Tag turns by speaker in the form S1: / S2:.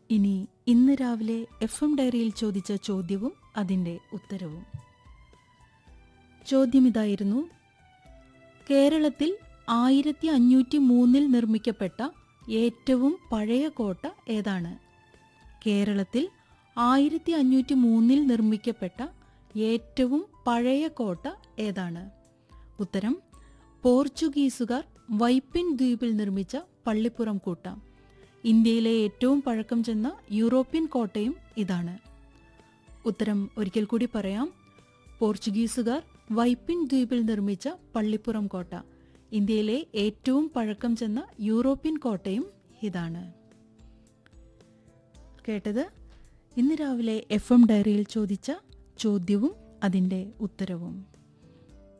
S1: ഇനി ഇന്ന് രാവിലെ എഫ് എം ഡയറിയിൽ ചോദിച്ച ചോദ്യവും അതിൻ്റെ ഉത്തരവും ചോദ്യം ഇതായിരുന്നു കേരളത്തിൽ ആയിരത്തി അഞ്ഞൂറ്റി മൂന്നിൽ നിർമ്മിക്കപ്പെട്ട ഏറ്റവും പഴയ കോട്ട ഏതാണ് കേരളത്തിൽ ആയിരത്തി അഞ്ഞൂറ്റി മൂന്നിൽ നിർമ്മിക്കപ്പെട്ട ഏറ്റവും പഴയ കോട്ട ഏതാണ് ഉത്തരം പോർച്ചുഗീസുകാർ വൈപ്പിൻ ദ്വീപിൽ നിർമ്മിച്ച പള്ളിപ്പുറം കൂട്ട ഇന്ത്യയിലെ ഏറ്റവും പഴക്കം ചെന്ന യൂറോപ്യൻ കോട്ടയും ഇതാണ് ഉത്തരം ഒരിക്കൽ കൂടി പറയാം പോർച്ചുഗീസുകാർ വൈപ്പിൻ ദ്വീപിൽ നിർമ്മിച്ച പള്ളിപ്പുറം കോട്ട ഇന്ത്യയിലെ ഏറ്റവും പഴക്കം ചെന്ന യൂറോപ്യൻ കോട്ടയും ഇതാണ് കേട്ടത് ഇന്ന് രാവിലെ എഫ് എം ഡയറിയിൽ ചോദിച്ച ചോദ്യവും അതിൻ്റെ ഉത്തരവും